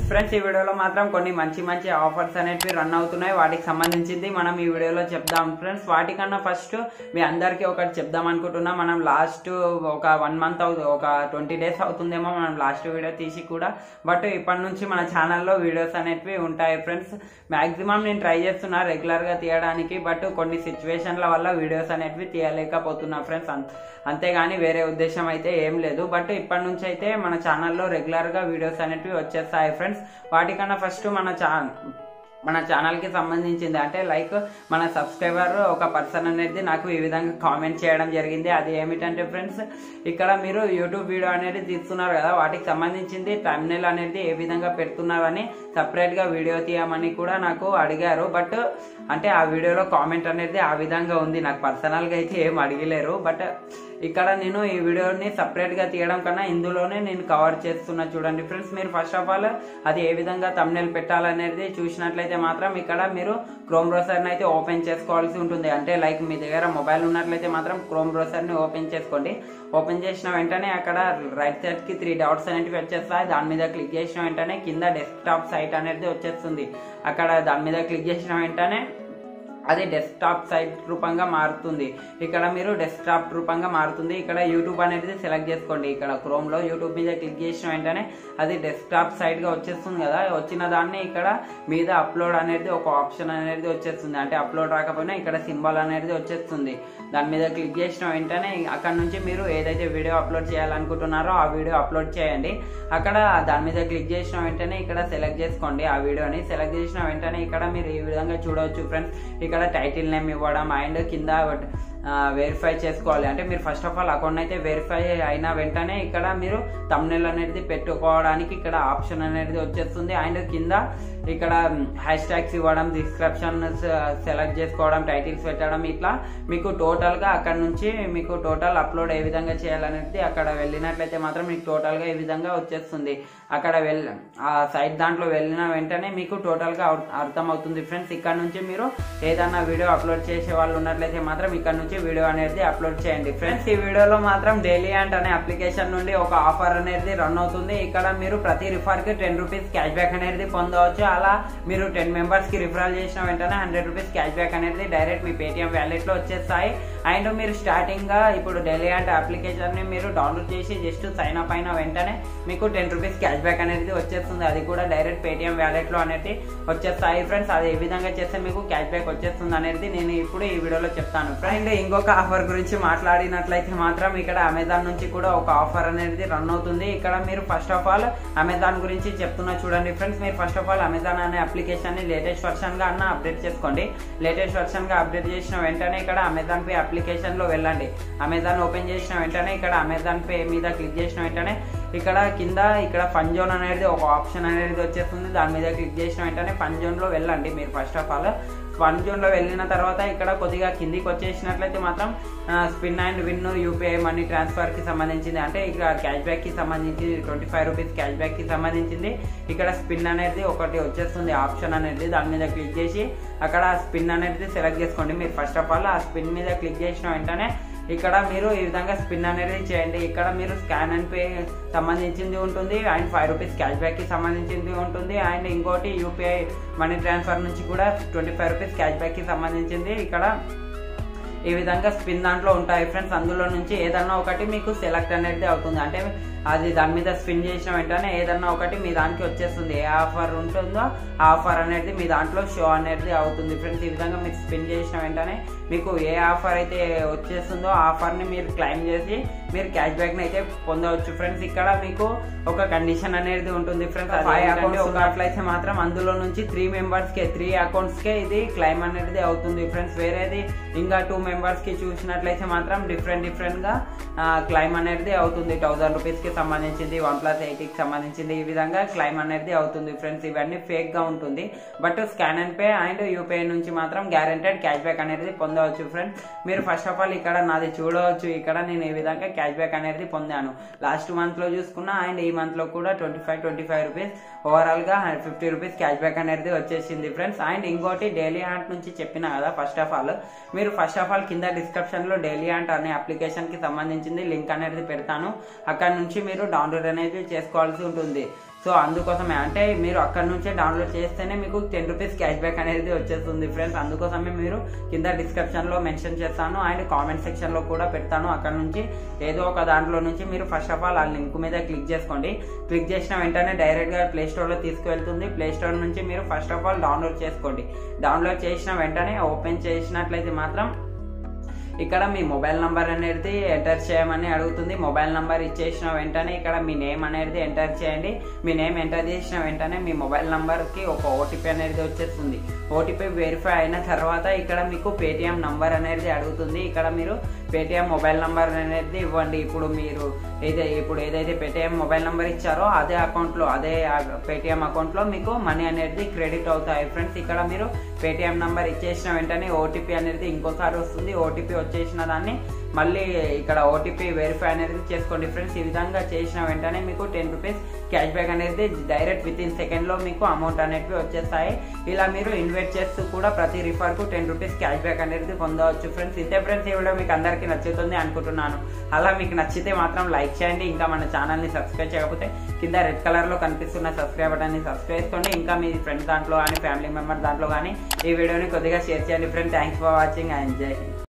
friends ఈ వీడియోలో మాత్రం కొన్ని మంచి మంచి ఆఫర్స్ అనేటివి రన్ అవుతున్నాయి వాటికి సంబంధించింది మనం ఈ వీడియోలో చెప్దాం ఫ్రెండ్స్ వాటికన్నా ఫస్ట్ మీ అందరికీ ఒకటి చెప్దాం అనుకుంటున్నా మనం లాస్ట్ ఒక వన్ మంత్ అవుతుంది ఒక ట్వంటీ డేస్ అవుతుందేమో మనం లాస్ట్ వీడియో తీసి కూడా బట్ ఇప్పటి నుంచి మన ఛానల్లో వీడియోస్ అనేటివి ఉంటాయి ఫ్రెండ్స్ మాక్సిమం నేను ట్రై చేస్తున్నా రెగ్యులర్గా తీయడానికి బట్ కొన్ని సిచ్యువేషన్ల వల్ల వీడియోస్ అనేటివి తీయలేకపోతున్నా ఫ్రెండ్స్ అంతేగాని వేరే ఉద్దేశం అయితే ఏం లేదు బట్ ఇప్పటి నుంచి అయితే మన ఛానల్లో రెగ్యులర్గా వీడియోస్ అనేటివి వచ్చేస్తాయి ఫ్రెండ్స్ వాటికన్నా ఫస్ట్ మన ఛా మన ఛానల్కి సంబంధించింది అంటే లైక్ మన సబ్స్క్రైబర్ ఒక పర్సన్ అనేది నాకు ఈ విధంగా కామెంట్ చేయడం జరిగింది అది ఏమిటంటే ఫ్రెండ్స్ ఇక్కడ మీరు యూట్యూబ్ వీడియో అనేది తీస్తున్నారు కదా వాటికి సంబంధించింది టైమ్నెల్ అనేది ఏ విధంగా పెడుతున్నారని సపరేట్గా వీడియో తీయమని కూడా నాకు అడిగారు బట్ అంటే ఆ వీడియోలో కామెంట్ అనేది ఆ విధంగా ఉంది నాకు పర్సనల్గా అయితే ఏం అడిగలేరు బట్ ఇక్కడ నేను ఈ వీడియోని సపరేట్గా తీయడం కన్నా ఇందులోనే నేను కవర్ చేస్తున్నా చూడండి ఫ్రెండ్స్ మీరు ఫస్ట్ ఆఫ్ ఆల్ అది ఏ విధంగా తమ్నెల్ పెట్టాలనేది చూసినట్లయితే మాత్రం ఇక్కడ మీరు క్రోమ్ బ్రౌజర్ని అయితే ఓపెన్ చేసుకోవాల్సి ఉంటుంది అంటే లైక్ మీ దగ్గర మొబైల్ ఉన్నట్లయితే మాత్రం క్రోమ్ బ్రౌజర్ని ఓపెన్ చేసుకోండి ఓపెన్ చేసిన వెంటనే అక్కడ రైట్ సైడ్ కి త్రీ డాట్స్ అనేవి వచ్చేస్తాయి దాని మీద క్లిక్ చేసిన వెంటనే కింద డెస్క్టాప్ సైట్ అనేది వచ్చేస్తుంది అక్కడ దాని మీద క్లిక్ చేసిన వెంటనే అది డెస్క్టాప్ సైట్ రూపంగా మారుతుంది ఇక్కడ మీరు డెస్క్టాప్ రూపంగా మారుతుంది ఇక్కడ యూట్యూబ్ అనేది సెలెక్ట్ చేసుకోండి ఇక్కడ క్రోమ్ లో యూట్యూబ్ మీద క్లిక్ చేసిన వెంటనే అది డెస్క్టాప్ సైట్ గా వచ్చేస్తుంది కదా వచ్చిన దాన్ని ఇక్కడ మీద అప్లోడ్ అనేది ఒక ఆప్షన్ అనేది వచ్చేస్తుంది అంటే అప్లోడ్ రాకపోయినా ఇక్కడ సింబల్ అనేది వచ్చేస్తుంది దాని మీద క్లిక్ చేసిన వెంటనే అక్కడ నుంచి మీరు ఏదైతే వీడియో అప్లోడ్ చేయాలనుకుంటున్నారో ఆ వీడియో అప్లోడ్ చేయండి అక్కడ దాని మీద క్లిక్ చేసిన వెంటనే ఇక్కడ సెలెక్ట్ చేసుకోండి ఆ వీడియోని సెలెక్ట్ చేసిన వెంటనే ఇక్కడ మీరు ఈ విధంగా చూడవచ్చు ఫ్రెండ్స్ ఇక్కడ టైటిల్ నేమ్ ఇవ్వడం అండ్ కింద వెరిఫై చేసుకోవాలి అంటే మీరు ఫస్ట్ ఆఫ్ ఆల్ అకౌంట్ అయితే వెరిఫై అయిన వెంటనే ఇక్కడ మీరు తమ్నెల్ అనేది పెట్టుకోవడానికి ఇక్కడ ఆప్షన్ అనేది వచ్చేస్తుంది అండ్ కింద ఇక్కడ హ్యాష్ ట్యాగ్స్ ఇవ్వడం డిస్క్రిప్షన్ సెలెక్ట్ చేసుకోవడం టైటిల్స్ పెట్టడం ఇట్లా మీకు టోటల్గా అక్కడ నుంచి మీకు టోటల్ అప్లోడ్ ఏ విధంగా చేయాలనేది అక్కడ వెళ్ళినట్లయితే మాత్రం మీకు టోటల్గా ఈ విధంగా వచ్చేస్తుంది అక్కడ వెళ్ళ ఆ సైట్ దాంట్లో వెళ్ళిన వెంటనే మీకు టోటల్గా అర్థం అవుతుంది ఫ్రెండ్స్ ఇక్కడ నుంచి మీరు ఏదన్నా వీడియో అప్లోడ్ చేసే వాళ్ళు ఉన్నట్లయితే మాత్రం ఇక్కడ నుంచి వీడియో అనేది అప్లోడ్ చేయండి ఫ్రెండ్స్ ఈ వీడియోలో మాత్రం డైలీ అంట్ అనే అప్లికేషన్ నుండి ఒక ఆఫర్ అనేది రన్ అవుతుంది ఇక్కడ మీరు ప్రతి రిఫర్ కి టెన్ రూపీస్ క్యాష్ బ్యాక్ అనేది పొందవచ్చు అలా మీరు టెన్ మెంబర్స్ కి రిఫరల్ చేసిన వెంటనే హండ్రెడ్ రూపీస్ క్యాష్ బ్యాక్ అనేది డైరెక్ట్ మీ పేటిఎం వ్యాలెట్ లో వచ్చేస్తాయి అండ్ మీరు స్టార్టింగ్ గా ఇప్పుడు డైలీ అంటే అప్లికేషన్ ని మీరు డౌన్లోడ్ చేసి జస్ట్ సైన్ అప్ అయిన వెంటనే మీకు టెన్ రూపీస్ క్యాష్ బ్యాక్ అనేది వచ్చేస్తుంది అది కూడా డైరెక్ట్ పేటిఎం వ్యాలెట్ లో అనేది వచ్చేస్తాయి ఫ్రెండ్స్ అది ఏ విధంగా చేస్తే మీకు క్యాష్ బ్యాక్ వచ్చేస్తుంది అనేది నేను ఇప్పుడు ఈ వీడియోలో చెప్తాను అండ్ ఇంకొక ఆఫర్ గురించి మాట్లాడినట్లయితే మాత్రం ఇక్కడ అమెజాన్ నుంచి కూడా ఒక ఆఫర్ అనేది రన్ అవుతుంది ఇక్కడ మీరు ఫస్ట్ ఆఫ్ ఆల్ అమెజాన్ గురించి చెప్తున్నా చూడండి ఫ్రెండ్స్ మీరు ఫస్ట్ ఆఫ్ ఆల్ అమెజాన్ అనే అప్లికేషన్ ని లేటెస్ట్ వర్షన్ గా అన్న అప్డేట్ చేసుకోండి లేటెస్ట్ వర్షన్ గా అప్డేట్ చేసిన వెంటనే ఇక్కడ అమెజాన్ పే అప్లికేషన్ లో వెళ్ళండి అమెజాన్ ఓపెన్ చేసిన వెంటనే ఇక్కడ అమెజాన్ పే మీద క్లిక్ చేసిన వెంటనే ఇక్కడ కింద ఇక్కడ ఫన్ జోన్ అనేది ఒక ఆప్షన్ అనేది వచ్చేస్తుంది దాని మీద క్లిక్ చేసిన వెంటనే ఫన్ జోన్ లో వెళ్ళండి మీరు first of all fun zone లో వెళ్ళిన తర్వాత ఇక్కడ కొద్దిగా కిందికి వచ్చేసినట్లయితే మాత్రం spin and win UPI money transfer కి సంబంధించింది అంటే ఇక్కడ క్యాష్ బ్యాక్ కి సంబంధించి twenty five rupees cash back కి సంబంధించింది ఇక్కడ స్పిన్ అనేది ఒకటి వచ్చేస్తుంది ఆప్షన్ అనేది దాని మీద క్లిక్ చేసి అక్కడ స్పిన్ అనేది సెలెక్ట్ చేసుకోండి మీరు ఫస్ట్ ఆఫ్ ఆల్ ఆ స్పిన్ మీద క్లిక్ చేసిన వెంటనే ఇక్కడ మీరు ఈ విధంగా స్పిన్ అనేది చేయండి ఇక్కడ మీరు స్కాన్ అండ్ పే సంబంధించింది ఉంటుంది and five rupees cash back కి సంబంధించింది ఉంటుంది అండ్ ఇంకోటి యూపీఐ మనీ ట్రాన్స్ఫర్ నుంచి కూడా twenty five rupees cash back కి సంబంధించింది ఇక్కడ ఈ విధంగా స్పిన్ దాంట్లో ఉంటాయి ఫ్రెండ్స్ అందులో నుంచి ఏదన్నా ఒకటి మీకు సెలెక్ట్ అనేది అవుతుంది అంటే అది దాని మీద స్పిన్ చేసిన వెంటనే ఏదన్నా ఒకటి మీ దానికి వచ్చేస్తుంది ఏ ఆఫర్ ఉంటుందో ఆ ఆఫర్ అనేది మీ దాంట్లో షో అనేది అవుతుంది ఫ్రెండ్స్ ఈ విధంగా మీరు స్పిన్ చేసిన వెంటనే మీకు ఏ ఆఫర్ అయితే వచ్చేస్తుందో ఆ ఆఫర్ని మీరు క్లైమ్ చేసి మీరు క్యాష్ బ్యాక్ని అయితే పొందవచ్చు ఫ్రెండ్స్ ఇక్కడ మీకు ఒక కండిషన్ అనేది ఉంటుంది ఫ్రెండ్స్ ఫైవ్ అకౌంట్స్ ఉన్నట్లయితే మాత్రం అందులో నుంచి త్రీ మెంబర్స్కే త్రీ అకౌంట్స్కే ఇది క్లైమ్ అనేది అవుతుంది ఫ్రెండ్స్ వేరేది ఇంకా టూ మెంబర్స్కి చూసినట్లయితే మాత్రం డిఫరెంట్ డిఫరెంట్గా క్లైమ్ అనేది అవుతుంది థౌసండ్ రూపీస్కి సంబంధించింది వన్ ప్లస్ ఎయిటీకి సంబంధించింది ఈ విధంగా క్లైమ్ అనేది అవుతుంది ఫ్రెండ్స్ ఇవన్నీ ఫేక్గా ఉంటుంది but scan and pay and UPI నుంచి మాత్రం గ్యారెంటెడ్ క్యాష్ బ్యాక్ అనేది పొందవచ్చు ఫ్రెండ్స్ మీరు ఫస్ట్ ఆఫ్ ఆల్ ఇక్కడ నాది చూడవచ్చు ఇక్కడ నేను ఈ విధంగా క్యాష్ బ్యాక్ అనేది పొందాను లాస్ట్ మంత్ లో చూసుకున్నా అండ్ ఈ మంత్ లో కూడా twenty five twenty five rupees overall గా ఫిఫ్టీ రూపీస్ క్యాష్ బ్యాక్ అనేది వచ్చేసింది ఫ్రెండ్స్ అండ్ ఇంకోటి డైలీ హాంట్ నుంచి చెప్పిన కదా ఫస్ట్ ఆఫ్ ఆల్ మీరు ఫస్ట్ ఆఫ్ ఆల్ కింద డిస్క్రిప్షన్ లో డైలీ హాంట్ అనే అప్లికేషన్ కి సంబంధించింది లింక్ అనేది పెడతాను అక్కడ నుంచి మీరు డౌన్లోడ్ అనేది చేసుకోవాల్సి ఉంటుంది సో అందుకోసమే అంటే మీరు అక్కడ నుంచే డౌన్లోడ్ చేస్తేనే మీకు టెన్ రూపీస్ క్యాష్ బ్యాక్ అనేది వచ్చేస్తుంది ఫ్రెండ్స్ అందుకోసమే మీరు కింద డిస్క్రిప్షన్ లో మెన్షన్ చేస్తాను అండ్ కామెంట్ సెక్షన్ లో కూడా పెడతాను అక్కడ నుంచి ఏదో ఒక దాంట్లో నుంచి మీరు ఫస్ట్ ఆఫ్ ఆల్ ఆ లింక్ మీద క్లిక్ చేసుకోండి క్లిక్ చేసిన వెంటనే డైరెక్ట్ గా ప్లే స్టోర్ లో తీసుకువెళ్తుంది ప్లే స్టోర్ నుంచి మీరు ఫస్ట్ ఆఫ్ ఆల్ డౌన్లోడ్ చేసుకోండి డౌన్లోడ్ చేసిన వెంటనే ఓపెన్ చేసినట్లయితే మాత్రం ఇక్కడ మీ మొబైల్ నంబర్ అనేది ఎంటర్ చేయమని అడుగుతుంది మొబైల్ నంబర్ ఇచ్చేసిన వెంటనే ఇక్కడ మీ నేమ్ అనేది ఎంటర్ చేయండి మీ నేమ్ ఎంటర్ చేసిన వెంటనే మీ మొబైల్ నంబర్కి ఒక ఓటీపీ అనేది వచ్చేస్తుంది ఓటీపీ వెరిఫై అయిన తర్వాత ఇక్కడ మీకు పేటిఎం నంబర్ అనేది అడుగుతుంది ఇక్కడ మీరు పేటిఎం మొబైల్ నంబర్ అనేది ఇవ్వండి ఇప్పుడు మీరు ఏదైతే ఇప్పుడు ఏదైతే పేటిఎం మొబైల్ నంబర్ ఇచ్చారో అదే అకౌంట్లో అదే పేటిఎం అకౌంట్లో మీకు మనీ అనేది క్రెడిట్ అవుతాయి ఫ్రెండ్స్ ఇక్కడ మీరు పేటిఎం నంబర్ ఇచ్చేసిన వెంటనే ఓటీపీ అనేది ఇంకోసారి వస్తుంది ఓటీపీ వచ్చేసిన దాన్ని మళ్ళీ ఇక్కడ ఓటీపీ వెరిఫై అనేది చేసుకోండి ఫ్రెండ్స్ ఈ విధంగా చేసిన వెంటనే మీకు టెన్ రూపీస్ క్యాష్ బ్యాక్ అనేది డైరెక్ట్ విత్ ఇన్ సెకండ్లో మీకు అమౌంట్ అనేవి వచ్చేస్తాయి ఇలా మీరు ఇన్వెస్ట్ చేస్తూ కూడా ప్రతి రిఫర్కు టెన్ రూపీస్ క్యాష్ బ్యాక్ అనేది పొందవచ్చు ఫ్రెండ్స్ ఇంతే ఫ్రెండ్స్ ఈ వీడియో మీకు అందరికీ నచ్చుతుంది అనుకుంటున్నాను అలా మీకు నచ్చితే మాత్రం లైక్ చేయండి ఇంకా మన ఛానల్ని సబ్స్క్రైబ్ చేయకపోతే కింద రెడ్ కలర్లో కనిపిస్తున్న సబ్స్క్రైబ్ బటన్ని సబ్స్క్రైబ్ చేసుకోండి ఇంకా మీ ఫ్రెండ్స్ దాంట్లో కానీ ఫ్యామిలీ మెంబర్ దాంట్లో కానీ ఈ వీడియోని కొద్దిగా షేర్ చేయండి friend thanks for watching and Jai Hind